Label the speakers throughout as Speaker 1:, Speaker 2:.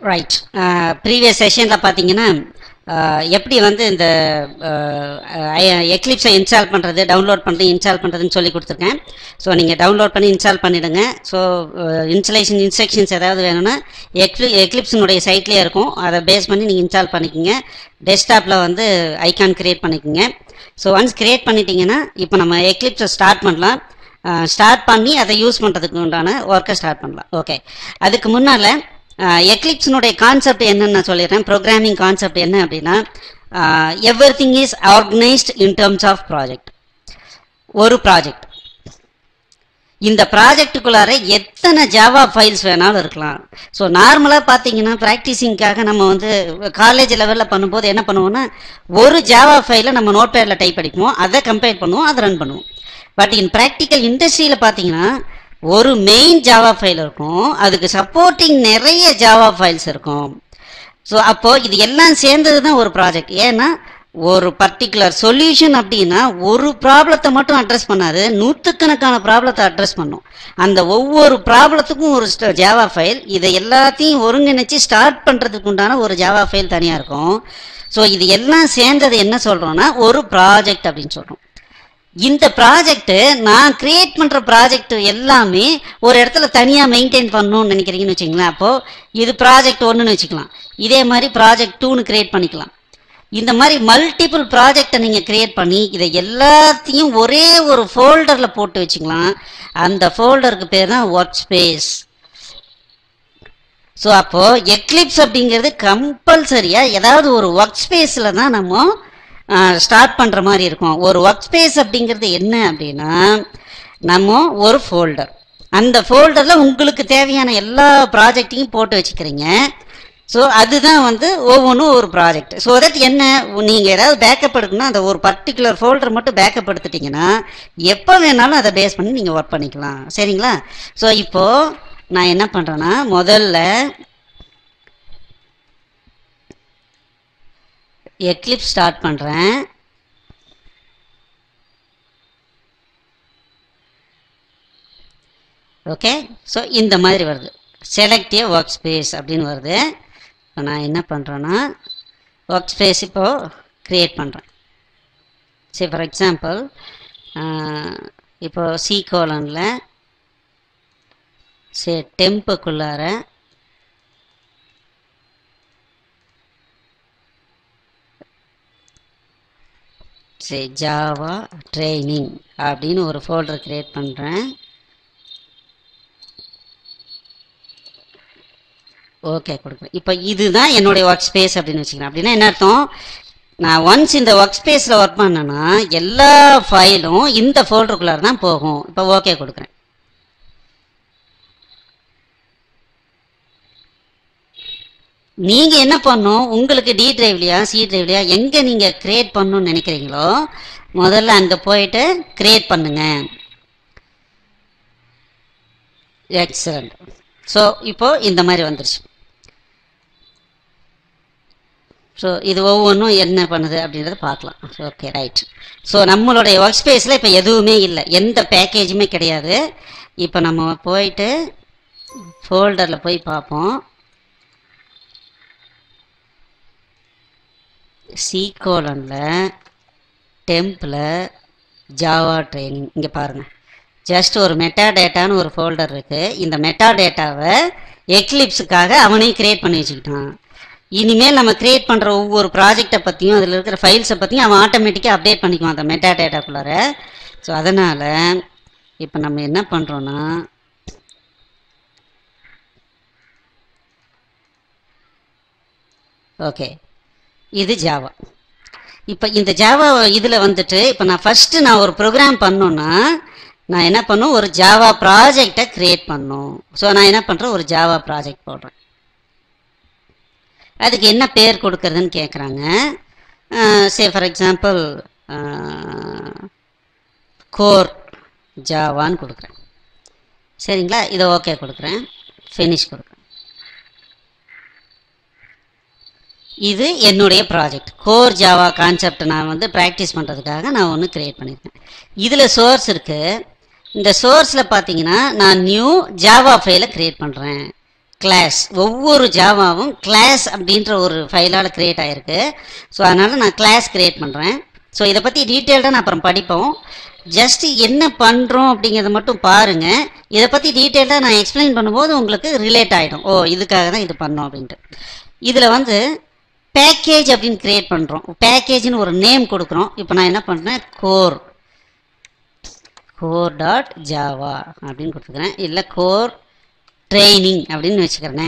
Speaker 1: right previous செஷனில் பார்த்தீங்கன்னா அஹ், எப்படி வந்து இந்த எக்லிப்ஸை இன்ஸ்டால் பண்ணுறது டவுன்லோட் பண்ணுறது இன்ஸ்டால் பண்ணுறதுன்னு சொல்லி கொடுத்துருக்கேன் ஸோ நீங்கள் டவுன்லோட் பண்ணி இன்ஸ்டால் பண்ணிவிடுங்க ஸோ இன்ஸ்டலேஷன் இன்ஸ்ட்ரக்ஷன்ஸ் ஏதாவது வேணும்னா எக்லி எக்லிப்ஸினுடைய சைட்லேயே இருக்கும் அதை பேஸ் பண்ணி நீங்கள் இன்ஸ்டால் பண்ணிக்கோங்க டெஸ்க்டாப்பில் வந்து ஐகான் கிரியேட் பண்ணிக்கோங்க ஸோ ஒன்ஸ் கிரியேட் பண்ணிட்டீங்கன்னா இப்போ நம்ம எக்லிப்ஸை ஸ்டார்ட் பண்ணலாம் ஸ்டார்ட் பண்ணி அதை யூஸ் பண்ணுறதுக்கு உண்டான ஒர்க்கை ஸ்டார்ட் பண்ணலாம் ஓகே அதுக்கு முன்னால் எக்லிப்ஸினுடைய கான்செப்ட் என்னன்னு நான் சொல்லிடுறேன் ப்ரோக்ராமிங் கான்செப்ட் என்ன அப்படின்னா everything is organised in terms of project ஒரு ப்ராஜெக்ட் இந்த ப்ராஜெக்ட்டுக்குள்ளார எத்தனை ஜாவா ஃபைல்ஸ் வேணாலும் இருக்கலாம் ஸோ நார்மலாக பார்த்தீங்கன்னா ப்ராக்டிஸிங்காக நம்ம வந்து காலேஜ் லெவலில் பண்ணும்போது என்ன பண்ணுவோம்னா ஒரு ஜாவா ஃபைலை நம்ம நோட் பேடில் டைப் அடிப்போம் அதை கம்பைல் பண்ணுவோம் அதை ரன் பண்ணுவோம் பட் இன் ப்ராக்டிக்கல் இண்டஸ்ட்ரியில் பார்த்தீங்கன்னா ஒரு மெயின் ஜாவா ஃபைல் இருக்கும் அதுக்கு சப்போர்ட்டிங் நிறைய ஜாவா ஃபைல்ஸ் இருக்கும் ஸோ அப்போது இது எல்லாம் சேர்ந்தது தான் ஒரு ப்ராஜெக்ட் ஏன்னா ஒரு பர்டிகுலர் சொல்யூஷன் அப்படின்னா ஒரு ப்ராப்ளத்தை மட்டும் அட்ரஸ் பண்ணாது நூற்றுக்கணக்கான ப்ராப்ளத்தை அட்ரஸ் பண்ணும் அந்த ஒவ்வொரு ப்ராப்ளத்துக்கும் ஒரு ஜாவா ஃபைல் இதை எல்லாத்தையும் ஒருங்கிணைச்சு ஸ்டார்ட் பண்ணுறதுக்கு உண்டான ஒரு ஜாவா ஃபைல் தனியாக இருக்கும் ஸோ இது எல்லாம் சேர்ந்தது என்ன சொல்கிறோன்னா ஒரு ப்ராஜெக்ட் அப்படின்னு சொல்கிறோம் இந்த ப்ராஜெக்ட் நான் கிரியேட் பண்ற ப்ராஜெக்ட் எல்லாமே ஒரு இடத்துல தனியா மெயின்டைன் பண்ணணும்னு நினைக்கிறீங்கன்னு வச்சுங்களேன் அப்போ இது ப்ராஜெக்ட் ஒன்றுன்னு வச்சுக்கலாம் இதே மாதிரி ப்ராஜெக்ட் டூன்னு கிரியேட் பண்ணிக்கலாம் இந்த மாதிரி மல்டிபிள் ப்ராஜெக்டை நீங்க கிரியேட் பண்ணி இதை எல்லாத்தையும் ஒரே ஒரு ஃபோல்டர்ல போட்டு வச்சுக்கலாம் அந்த ஃபோல்டருக்கு பேர் தான் ஒர்க் ஸ்பேஸ் ஸோ அப்போ எக்லிப்ஸ் அப்படிங்கிறது கம்பல்சரியா ஏதாவது ஒரு ஒர்க் ஸ்பேஸ்ல தான் நம்ம ஸ்டார்ட் பண்ணுற மாதிரி இருக்கும் ஒரு ஒர்க் ஸ்பேஸ் அப்படிங்கிறது என்ன அப்படின்னா நம்ம ஒரு ஃபோல்டர் அந்த ஃபோல்டரில் உங்களுக்கு தேவையான எல்லா ப்ராஜெக்டையும் போட்டு வச்சுக்கிறீங்க ஸோ அதுதான் வந்து ஒவ்வொன்றும் ஒரு ப்ராஜெக்ட் ஸோ தட் என்ன நீங்கள் ஏதாவது பேக்கப் எடுக்கணும்னா அந்த ஒரு பர்டிகுலர் ஃபோல்டர் மட்டும் பேக்கப் எடுத்துட்டிங்கன்னா எப்போ வேணாலும் அதை பேஸ் பண்ணி நீங்கள் ஒர்க் பண்ணிக்கலாம் சரிங்களா ஸோ இப்போது நான் என்ன பண்ணுறேன்னா முதல்ல எக்லிப் ஸ்டார்ட் பண்ணுறேன் ஓகே ஸோ இந்த மாதிரி வருது செலக்ட் ஏ ஒர்க் ஸ்பேஸ் அப்படின்னு வருது இப்போ நான் என்ன பண்ணுறேன்னா ஒர்க் ஸ்பேஸ் இப்போது க்ரியேட் பண்ணுறேன் சரி ஃபார் எக்ஸாம்பிள் இப்போ சி கோலனில் சரி டெம்புக்குள்ளார சரி ஜாவா ட்ரைனிங் அப்படின்னு ஒரு ஃபோல்டர் க்ரியேட் பண்ணுறேன் ஓகே கொடுக்குறேன் இப்போ இதுதான் என்னுடைய ஒர்க் ஸ்பேஸ் அப்படின்னு வச்சுக்கிறேன் அப்படின்னா என்ன அர்த்தம் நான் ஒன்ஸ் இந்த ஒர்க் ஸ்பேஸில் ஒர்க் பண்ணேன்னா எல்லா ஃபைலும் இந்த ஃபோல்டருக்குள்ளார தான் போகும் இப்போ ஓகே கொடுக்குறேன் நீங்கள் என்ன பண்ணும் உங்களுக்கு டி டிரைவ்லையா சி டிரைவ்லையா எங்கே நீங்கள் க்ரியேட் பண்ணணும்னு நினைக்கிறீங்களோ முதல்ல அங்கே போயிட்டு க்ரியேட் பண்ணுங்க எக்ஸலண்ட் ஸோ இப்போ இந்த மாதிரி வந்துருச்சு ஸோ இது ஒவ்வொன்றும் என்ன பண்ணுது அப்படின்றத பார்க்கலாம் ஓகே ரைட் ஸோ நம்மளுடைய ஒர்க் ஸ்பேஸில் இப்போ எதுவுமே இல்லை எந்த பேக்கேஜுமே கிடையாது இப்போ நம்ம போயிட்டு ஃபோல்டரில் போய் பார்ப்போம் சி கோலனில் டெம்பில் ஜாவா ட்ரைனிங் இங்கே பாருங்கள் ஜஸ்ட் ஒரு மெட்டா டேட்டான்னு ஒரு ஃபோல்டர் இருக்குது இந்த மெட்டா டேட்டாவை எக்லிப்ஸுக்காக அவனையும் க்ரியேட் பண்ணி வச்சுக்கிட்டான் இனிமேல் நம்ம க்ரியேட் பண்ணுற ஒவ்வொரு ப்ராஜெக்டை பற்றியும் அதில் இருக்கிற ஃபைல்ஸை பற்றியும் அவன் ஆட்டோமேட்டிக்காக அப்டேட் பண்ணிக்குவான் அந்த மெட்டா டேட்டாக்குள்ளார ஸோ அதனால் இப்போ நம்ம என்ன பண்ணுறோன்னா ஓகே இது ஜாவா இப்போ இந்த ஜாவா இதில் வந்துட்டு இப்போ நான் ஃபஸ்ட்டு நான் ஒரு ப்ரோக்ராம் பண்ணோன்னா நான் என்ன பண்ணும் ஒரு ஜாவா ப்ராஜெக்டை க்ரியேட் பண்ணும் ஸோ நான் என்ன பண்ணுறேன் ஒரு ஜாவா ப்ராஜெக்ட் போடுறேன் அதுக்கு என்ன பேர் கொடுக்கறதுன்னு கேட்குறாங்க சே ஃபார் எக்ஸாம்பிள் கோர் ஜாவான்னு கொடுக்குறேன் சரிங்களா இதை ஓகே கொடுக்குறேன் ஃபினிஷ் கொடுக்குறேன் இது என்னுடைய ப்ராஜெக்ட் கோர் ஜாவா கான்செப்ட் நான் வந்து ப்ராக்டிஸ் பண்ணுறதுக்காக நான் ஒன்று க்ரியேட் பண்ணியிருக்கேன் இதில் சோர்ஸ் இருக்குது இந்த சோர்ஸில் பார்த்தீங்கன்னா நான் நியூ ஜாவா ஃபைலை க்ரியேட் பண்ணுறேன் கிளாஸ் ஒவ்வொரு ஜாவாவும் கிளாஸ் அப்படின்ற ஒரு ஃபைலால் கிரியேட் ஆகிருக்கு ஸோ அதனால் நான் கிளாஸ் கிரியேட் பண்ணுறேன் ஸோ இதை பற்றி டீட்டெயில்டாக நான் அப்புறம் படிப்போம் ஜஸ்ட் என்ன பண்ணுறோம் அப்படிங்கிறத மட்டும் பாருங்கள் இதை பற்றி டீட்டெயில்டாக நான் எக்ஸ்பிளைன் பண்ணும்போது உங்களுக்கு ரிலேட் ஆகிடும் ஓ இதுக்காக தான் இது பண்ணோம் அப்படின்ட்டு இதில் வந்து பேக்கேஜ் அப்படின்னு கிரியேட் பண்ணுறோம் பேக்கேஜ்னு ஒரு நேம் கொடுக்குறோம் இப்போ நான் என்ன பண்ணுறேன் கோர் கோர் டாட் ஜாவா அப்படின்னு கொடுத்துக்கிறேன் இல்லை கோர் ட்ரைனிங் அப்படின்னு வச்சுக்கிறேனே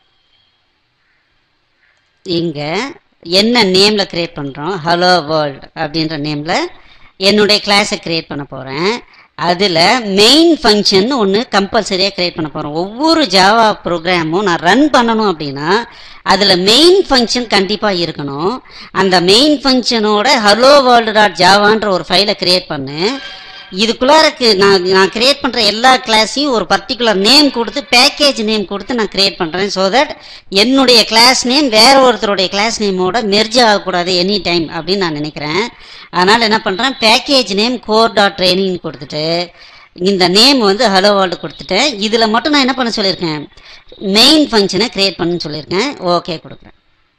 Speaker 1: இங்கே என்ன நேமில் க்ரியேட் பண்ணுறோம் ஹலோ வேர்ல்ட் அப்படின்ற நேமில் என்னுடைய கிளாஸை க்ரியேட் பண்ண போகிறேன் அதில் மெயின் ஃபங்க்ஷன் ஒன்று கம்பல்சரியாக க்ரியேட் பண்ண போகிறோம் ஒவ்வொரு ஜாவா ப்ரோக்ராமும் நான் ரன் பண்ணணும் அப்படின்னா அதில் மெயின் ஃபங்க்ஷன் கண்டிப்பாக இருக்கணும் அந்த மெயின் ஃபங்க்ஷனோட ஹலோ வேர்ல்டு டாட் ஜாவான்ற ஒரு ஃபைலை க்ரியேட் பண்ணு இதுக்குள்ளாருக்கு நான் நான் கிரியேட் பண்ணுற எல்லா கிளாஸையும் ஒரு பர்டிகுலர் நேம் கொடுத்து பேக்கேஜ் நேம் கொடுத்து நான் கிரியேட் பண்ணுறேன் ஸோ தட் என்னுடைய கிளாஸ் நேம் வேற ஒருத்தருடைய கிளாஸ் நேமோட மெர்ஜ் ஆகக்கூடாது எனி டைம் அப்படின்னு நான் நினைக்கிறேன் அதனால் என்ன பண்ணுறேன் package name core dot training கொடுத்துட்டு இந்த நேம் வந்து ஹலோ வேர்ல்டு கொடுத்துட்டேன் இதில் மட்டும் நான் என்ன பண்ண சொல்லியிருக்கேன் மெயின் ஃபங்க்ஷனை கிரியேட் பண்ணுன்னு சொல்லியிருக்கேன் ஓகே கொடுக்குறேன்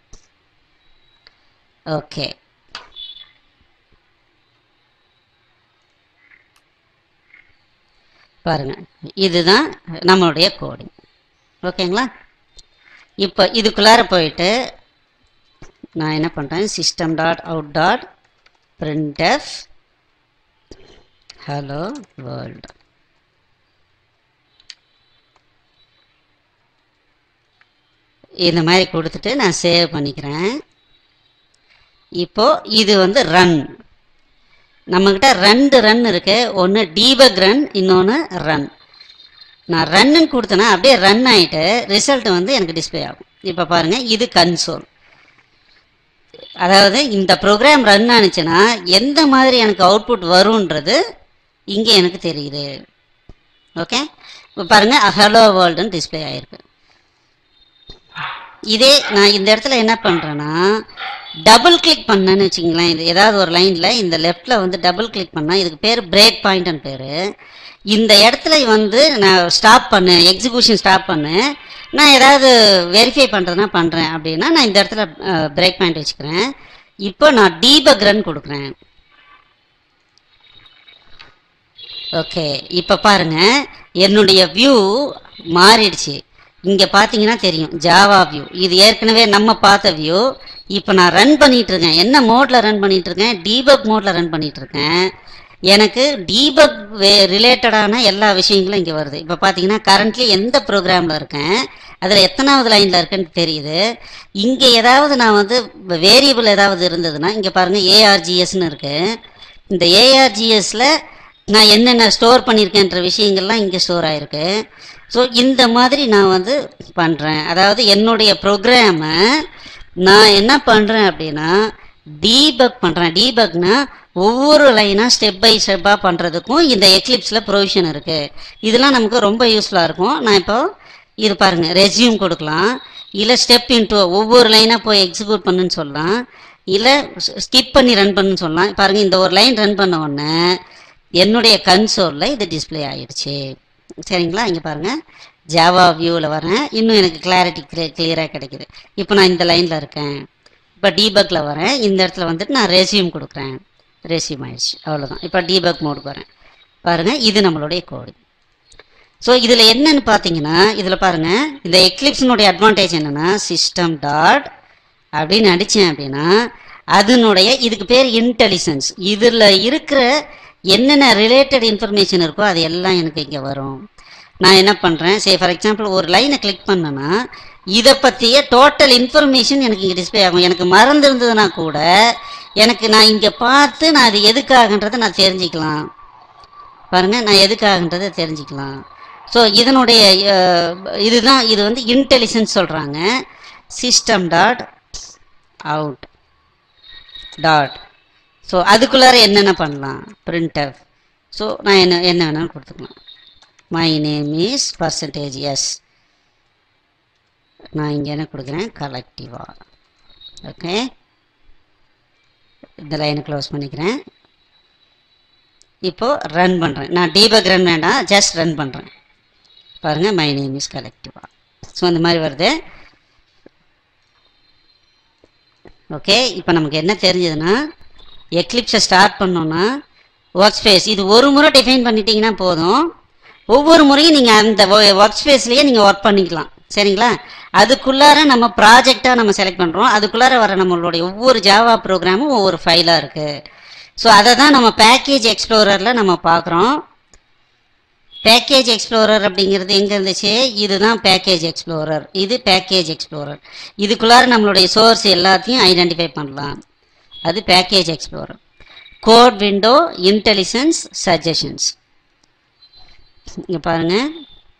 Speaker 1: ஓகே பாருங்க இதுதான் நம்மளுடைய கோடிங் ஓகேங்களா இப்போ இதுக்குள்ளார போயிட்டு நான் என்ன பண்ணுறேன் system dot out dot printf hello world இந்த மாதிரி கொடுத்துட்டு நான் சேவ் பண்ணிக்கிறேன் இப்போ இது வந்து ரன் நம்மக்கிட்ட ரெண்டு ரன் இருக்கு ஒன்று டீபக் ரன் இன்னொன்று ரன் நான் ரன்னுன்னு கொடுத்தேன்னா அப்படியே ரன் ஆகிட்டு ரிசல்ட் வந்து எனக்கு டிஸ்பிளே ஆகும் இப்போ பாருங்கள் இது கன்சோல் அதாவது இந்த ப்ரோக்ராம் ரன் ஆனிச்சுன்னா எந்த மாதிரி எனக்கு அவுட்புட் வரும்ன்றது இங்கே எனக்கு தெரியுது ஓகே இப்போ பாருங்கள் ஹலோ வேர்ல்டுன்னு டிஸ்பிளே ஆகிருக்கு இதே நான் இந்த இடத்துல என்ன பண்ணுறேன்னா டபுள் கிளிக் பண்ணேன்னு வச்சுங்களேன் இது ஏதாவது ஒரு லைனில் இந்த லெஃப்டில் வந்து டபுள் கிளிக் பண்ணால் இதுக்கு பேர் பிரேக் பாயிண்ட்னு பேர் இந்த இடத்துல வந்து நான் ஸ்டாப் பண்ணு எக்ஸிக்யூஷன் ஸ்டாப் பண்ணு நான் ஏதாவது வெரிஃபை பண்ணுறதுனா பண்ணுறேன் அப்படின்னா நான் இந்த இடத்துல பிரேக் பாயிண்ட் வச்சுக்கிறேன் இப்போ நான் டீபக் ரன் கொடுக்குறேன் ஓகே இப்போ பாருங்க என்னுடைய வியூ மாறிடுச்சு இங்கே பார்த்தீங்கன்னா தெரியும் ஜாவா வியூ இது ஏற்கனவே நம்ம பார்த்த வியூ இப்போ நான் ரன் பண்ணிட்டு இருக்கேன் என்ன மோடில் ரன் பண்ணிட்டு இருக்கேன் டீபக் மோடில் ரன் பண்ணிட்டு இருக்கேன் எனக்கு டீபக் ரிலேட்டடான எல்லா விஷயங்களும் இங்கே வருது இப்போ பார்த்தீங்கன்னா கரண்ட்லி எந்த ப்ரோக்ராமில் இருக்கேன் அதில் எத்தனாவது லைனில் இருக்குன்னு தெரியுது இங்கே ஏதாவது நான் வந்து வேரியபிள் ஏதாவது இருந்ததுன்னா இங்கே பாருங்கள் ஏஆர்ஜிஎஸ்னு இருக்குது இந்த ஏஆர்ஜிஎஸில் நான் என்னென்ன ஸ்டோர் பண்ணியிருக்கேன்ற விஷயங்கள்லாம் இங்கே ஸ்டோர் ஆகிருக்கு ஸோ இந்த மாதிரி நான் வந்து பண்ணுறேன் அதாவது என்னுடைய ப்ரோக்ராமை நான் என்ன பண்ணுறேன் அப்படின்னா டீபக் பண்ணுறேன் டீபக்னா ஒவ்வொரு லைனாக ஸ்டெப் பை ஸ்டெப்பாக பண்ணுறதுக்கும் இந்த எக்லிப்ஸில் ப்ரொவிஷன் இருக்குது இதெல்லாம் நமக்கு ரொம்ப யூஸ்ஃபுல்லாக இருக்கும் நான் இப்போ இது பாருங்கள் ரெஸ்யூம் கொடுக்கலாம் இல்லை ஸ்டெப் இன்ட்டு ஒவ்வொரு லைனாக போய் எக்ஸிக்யூட் பண்ணுன்னு சொல்லலாம் இல்லை ஸ்கிப் பண்ணி ரன் பண்ணுன்னு சொல்லலாம் பாருங்கள் இந்த ஒரு லைன் ரன் பண்ண உடனே என்னுடைய கன்சோலில் இது டிஸ்பிளே ஆயிடுச்சு சரிங்களா இங்கே பாருங்கள் ஜாவா வியூவில் வரேன் இன்னும் எனக்கு கிளாரிட்டி கிளியராக கிடைக்குது இப்போ நான் இந்த லைனில் இருக்கேன் இப்போ டீபக்கில் வரேன் இந்த இடத்துல வந்துட்டு நான் ரெசியூம் கொடுக்குறேன் ரெசியூம் ஆயிடுச்சு அவ்வளோதான் இப்போ டீபக் மோடுக்கு வரேன் பாருங்கள் இது நம்மளுடைய கோடு ஸோ இதில் என்னன்னு பார்த்தீங்கன்னா இதில் பாருங்கள் இந்த எக்லிப்ஸினுடைய அட்வான்டேஜ் என்னென்னா சிஸ்டம் டாட் அப்படின்னு அடித்தேன் அப்படின்னா அதனுடைய இதுக்கு பேர் இன்டெலிஜென்ஸ் இதில் இருக்கிற என்னென்ன ரிலேட்டட் இன்ஃபர்மேஷன் இருக்கோ அது எல்லாம் எனக்கு இங்கே வரும் நான் என்ன பண்ணுறேன் சே ஃபார் எக்ஸாம்பிள் ஒரு லைனை கிளிக் பண்ணேன்னா இதை பற்றிய டோட்டல் இன்ஃபர்மேஷன் எனக்கு இங்கே டிஸ்பிளே ஆகும் எனக்கு மறந்துருந்ததுன்னா கூட எனக்கு நான் இங்கே பார்த்து நான் அது எதுக்காகன்றதை நான் தெரிஞ்சுக்கலாம் பாருங்கள் நான் எதுக்காகன்றதை தெரிஞ்சுக்கலாம் ஸோ இதனுடைய அஹ், இதுதான் இது வந்து இன்டெலிஜென்ஸ் சொல்கிறாங்க system dot out dot so அதுக்குள்ளார என்னென்ன பண்ணலாம் பிரிண்டர் ஸோ நான் என்ன என்ன வேணாலும் கொடுத்துக்கலாம் my name is percentage S நான் இங்கே என்ன கொடுக்குறேன் கலெக்டிவா ஓகே இந்த லைனை க்ளோஸ் பண்ணிக்கிறேன் இப்போது ரன் பண்ணுறேன் நான் டீபக் ரன் வேண்டாம் ஜஸ்ட் ரன் பண்ணுறேன் பாருங்கள் மை நேம் இஸ் கலெக்டிவா ஸோ அந்த மாதிரி வருது ஓகே இப்போ நமக்கு என்ன தெரிஞ்சதுன்னா எக்லிப்ஸை ஸ்டார்ட் பண்ணோன்னா ஒர்க் ஸ்பேஸ் இது ஒரு முறை டிஃபைன் பண்ணிட்டீங்கன்னா போதும் ஒவ்வொரு முறையும் நீங்கள் அந்த ஒர்க் ஸ்பேஸ்லேயே நீங்கள் ஒர்க் பண்ணிக்கலாம் சரிங்களா அதுக்குள்ளார நம்ம ப்ராஜெக்டாக நம்ம செலக்ட் பண்ணுறோம் அதுக்குள்ளார வர நம்மளுடைய ஒவ்வொரு ஜாவா ப்ரோக்ராமும் ஒவ்வொரு ஃபைலாக இருக்குது ஸோ அதை தான் நம்ம பேக்கேஜ் எக்ஸ்ப்ளோரரில் நம்ம பார்க்குறோம் பேக்கேஜ் எக்ஸ்ப்ளோரர் அப்படிங்கிறது எங்கே இருந்துச்சு இதுதான் பேக்கேஜ் எக்ஸ்ப்ளோரர் இது பேக்கேஜ் எக்ஸ்ப்ளோரர் இதுக்குள்ளார நம்மளுடைய சோர்ஸ் எல்லாத்தையும் ஐடென்டிஃபை பண்ணலாம் அது package explorer code window intelligence suggestions இங்கே பாருங்கள்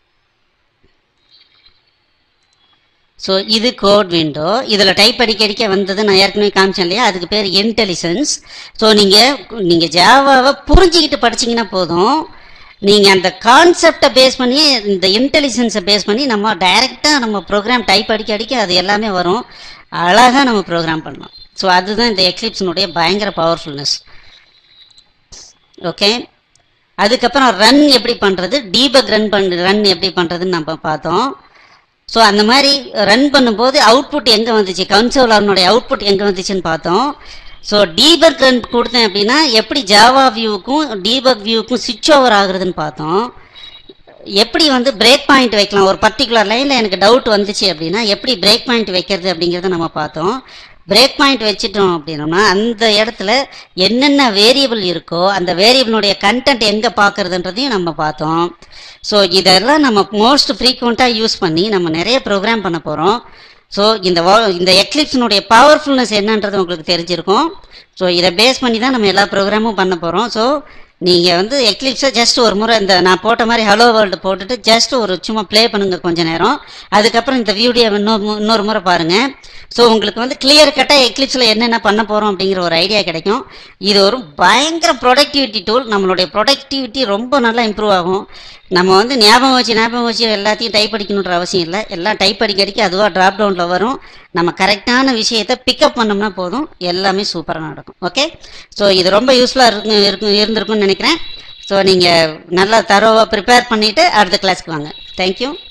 Speaker 1: ஸோ இது கோட் விண்டோ இதில் டைப் அடிக்க அடிக்க வந்தது நான் ஏற்கனவே காமிச்சேன் இல்லையா அதுக்கு பேர் இன்டெலிஜென்ஸ் ஸோ நீங்கள் நீங்கள் ஜாவாவை புரிஞ்சிக்கிட்டு படிச்சீங்கன்னா போதும் நீங்கள் அந்த கான்செப்டை பேஸ் பண்ணி இந்த இன்டெலிஜென்ஸை பேஸ் பண்ணி நம்ம டைரெக்டாக நம்ம ப்ரோக்ராம் டைப் அடிக்க அடிக்க அது எல்லாமே வரும் அழகாக நம்ம ப்ரோக்ராம் பண்ணலாம் ஸோ அதுதான் இந்த எக்லிப்ஸினுடைய பயங்கர பவர்ஃபுல்னஸ் ஓகே அதுக்கப்புறம் ரன் எப்படி பண்ணுறது டீபக் ரன் பண்ண ரன் எப்படி பண்ணுறதுன்னு நம்ம பார்த்தோம் ஸோ அந்த மாதிரி ரன் பண்ணும்போது அவுட்புட் எங்கே வந்துச்சு கன்சோலர்னுடைய அவுட்புட் எங்கே வந்துச்சுன்னு பார்த்தோம் ஸோ டீபக் ரன் கொடுத்தேன் அப்படின்னா எப்படி ஜாவா வியூவுக்கும் டீபக் வியூவுக்கும் சுவிட்ச் ஓவர் ஆகுறதுன்னு பார்த்தோம் எப்படி வந்து பிரேக் பாயிண்ட் வைக்கலாம் ஒரு பர்டிகுலர் லைனில் எனக்கு டவுட் வந்துச்சு அப்படின்னா எப்படி பிரேக் பாயிண்ட் வைக்கிறது அப்படிங்கிறத நம்ம பார்த்தோம் பிரேக் பாயிண்ட் வச்சுட்டோம் அப்படின்னோம்னா அந்த இடத்துல என்னென்ன வேரியபிள் இருக்கோ அந்த வேரியபிளுடைய கண்டென்ட் எங்கே பார்க்குறதுன்றதையும் நம்ம பார்த்தோம் ஸோ இதெல்லாம் நம்ம மோஸ்ட் ஃப்ரீக்வெண்ட்டாக யூஸ் பண்ணி நம்ம நிறைய ப்ரோக்ராம் பண்ண போகிறோம் ஸோ இந்த வா- இந்த எக்லிப்ஸினுடைய பவர்ஃபுல்னஸ் என்னன்றது உங்களுக்கு தெரிஞ்சிருக்கும் ஸோ இதை பேஸ் பண்ணி தான் நம்ம எல்லா ப்ரோக்ராமும் பண்ண போகிறோம் ஸோ நீங்கள் வந்து எக்லிப்ஸை ஜஸ்ட் ஒரு முறை இந்த நான் போட்ட மாதிரி ஹலோ வேர்ல்டு போட்டுட்டு ஜஸ்ட் ஒரு சும்மா ப்ளே பண்ணுங்க கொஞ்ச நேரம் அதுக்கப்புறம் இந்த வீடியோ இன்னொரு மு- இன்னொரு முறை பாருங்கள் ஸோ உங்களுக்கு வந்து கிளியர் கட்டாக எக்லிப்ஸில் என்னென்ன பண்ண போகிறோம் அப்படிங்கிற ஒரு ஐடியா கிடைக்கும் இது ஒரு பயங்கர ப்ரொடக்டிவிட்டி டூல் நம்மளுடைய ப்ரொடக்டிவிட்டி ரொம்ப நல்லா இம்ப்ரூவ் ஆகும் நம்ம வந்து ஞாபகம் வச்சு ஞாபகம் வச்சு எல்லாத்தையும் டைப் அடிக்கணுன்ற அவசியம் இல்லை எல்லாம் டைப் அடிக்க அடிக்க அதுவாக ட்ராப் டவுனில் வரும் நம்ம கரெக்டான விஷயத்தை பிக்கப் பண்ணோம்னா போதும் எல்லாமே சூப்பராக நடக்கும் ஓகே ஸோ இது ரொம்ப யூஸ்ஃபுல்லாக இருக்கும் இருக்கும் இருந்திருக்கும்னு நினைக்கிறேன் ஸோ நீங்கள் நல்லா தரோவாக ப்ரிப்பேர் பண்ணிவிட்டு அடுத்த கிளாஸ்க்கு வாங்க தேங்க்யூ